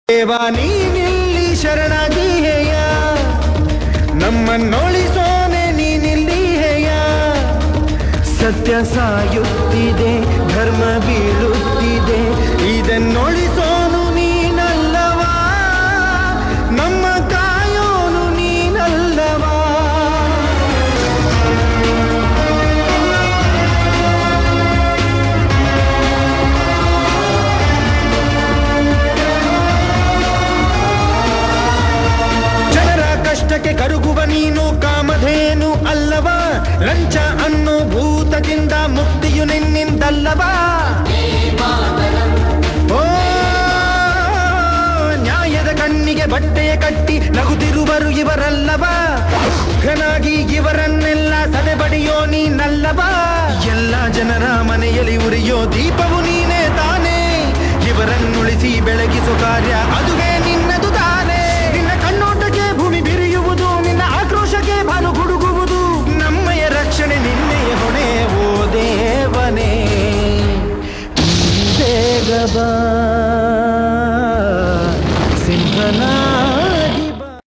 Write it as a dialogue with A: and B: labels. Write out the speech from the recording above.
A: ದೇವ ನೀನಿಲ್ಲಿ ಶರಣಾಗಿ ಹೇಯ ನಮ್ಮನ್ನೊಳಿಸೋನೆ ನೀನಿಲ್ಲಿ ಹೇಯ ಸತ್ಯ ಸಾಯುತ್ತಿದೆ ಧರ್ಮ ಬೀಳುತ್ತಿದೆ ಇದನ್ನೊಳಿಸೋನು ನೀನಲ್ಲವಾ ನಮ್ಮ ಕಾಯೋನು ನೀನಲ್ಲವಾ ಜನರ ಕಷ್ಟಕ್ಕೆ ಕರುಗುವ ನೀನು ಕಾಮಧೇನು ಅಲ್ಲವಾ ಲಂಚ ಅನ್ನೋ ಭೂತದಿಂದ ಮುಕ್ತಿಯು ನಿನ್ನಿಂದಲ್ಲವಾ ಓ ನ್ಯಾಯದ ಕಣ್ಣಿಗೆ ಬಟ್ಟೆಯ ಕಟ್ಟಿ ನಗುತ್ತಿರುವರು ಇವರಲ್ಲವಾ ಘನಾಗಿ ಇವರನ್ನೆಲ್ಲ ಸದೆಬಡಿಯೋ ನೀನಲ್ಲವಾ ಎಲ್ಲ ಜನರ ಮನೆಯಲ್ಲಿ ಉರಿಯೋ ದೀಪವು ನೀನೇ ತಾನೇ ಇವರನ್ನುಳಿಸಿ ಬೆಳಗಿಸೋ ಕಾರ್ಯ ಅದುವೇ